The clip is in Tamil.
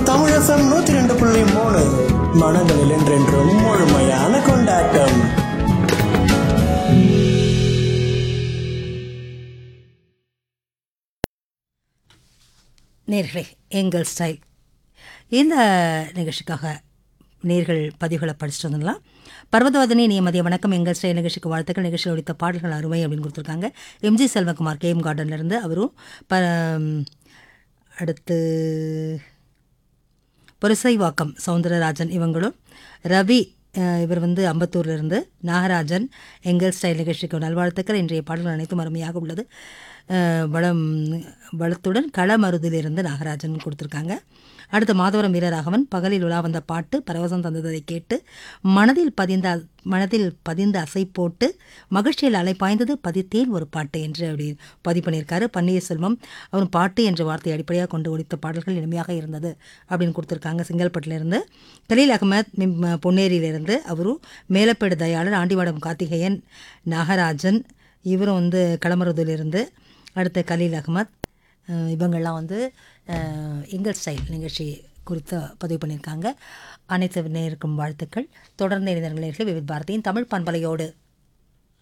தமிழசம் நூத்தி ரெண்டு புள்ளி மூணு மனங்களில் என்றென்றும் முழுமையான கொண்டாட்டம் நேர்களே எங்கள் ஸ்டைல் இந்த நிகழ்ச்சிக்காக நேர்கள் பதிவுகளை படிச்சுட்டு வந்துடலாம் பர்வதவதனி நீ மதிய வணக்கம் எங்கள் ஸ்டைல் நிகழ்ச்சிக்கு வாழ்த்துக்கள் நிகழ்ச்சியில் ஒழித்த பாடல்கள் அருமை அப்படின்னு கொடுத்துருக்காங்க எம்ஜி செல்வகுமார் கேஎம் கார்டன்லேருந்து அவரும் ப அடுத்து புரசைவாக்கம் சவுந்தரராஜன் இவங்களும் ரவி அஹ், இவர் வந்து அம்பத்தூர்ல இருந்து நாகராஜன் எங்கள் ஸ்டைல் நிகழ்ச்சிக்கு நல்வாழ்த்துக்கள் இன்றைய பாடல்கள் அனைத்தும் அருமையாக உள்ளது அஹ், வளம் வளத்துடன் களமருதிலிருந்து நாகராஜன் கொடுத்துருக்காங்க அடுத்து மாதவரம் வீரராகவன் பகலில் உலா வந்த பாட்டு பரவசம் தந்ததை கேட்டு மனதில் பதிந்த மனதில் பதிந்த அசை போட்டு மகிழ்ச்சியில் அலை பாய்ந்தது பதித்தேன் ஒரு பாட்டு என்று அப்படி பதிவு பண்ணியிருக்காரு பன்னீர்செல்வம் அவர் பாட்டு என்ற வார்த்தையை அடிப்படையாக கொண்டு ஒழித்த பாடல்கள் இனிமையாக இருந்தது அப்படின்னு கொடுத்துருக்காங்க செங்கல்பட்டிலிருந்து கலீல் அகமத் மிம் பொன்னேரியிலிருந்து அவரும் மேலப்பேடு தயாளர் ஆண்டிவாடம் கார்த்திகேயன் நாகராஜன் இவரும் வந்து களமருதிலிருந்து அடுத்து கலீல் அகமத் அஹ் இவங்கெல்லாம் வந்து அஹ், எங்கள் ஸ்டைல் நிகழ்ச்சி குறித்து பதிவு பண்ணியிருக்காங்க அனைத்து நேருக்கும் வாழ்த்துக்கள் தொடர்ந்து இணைந்தவர்களே விவித் பாரதியின் தமிழ் பண்பலையோடு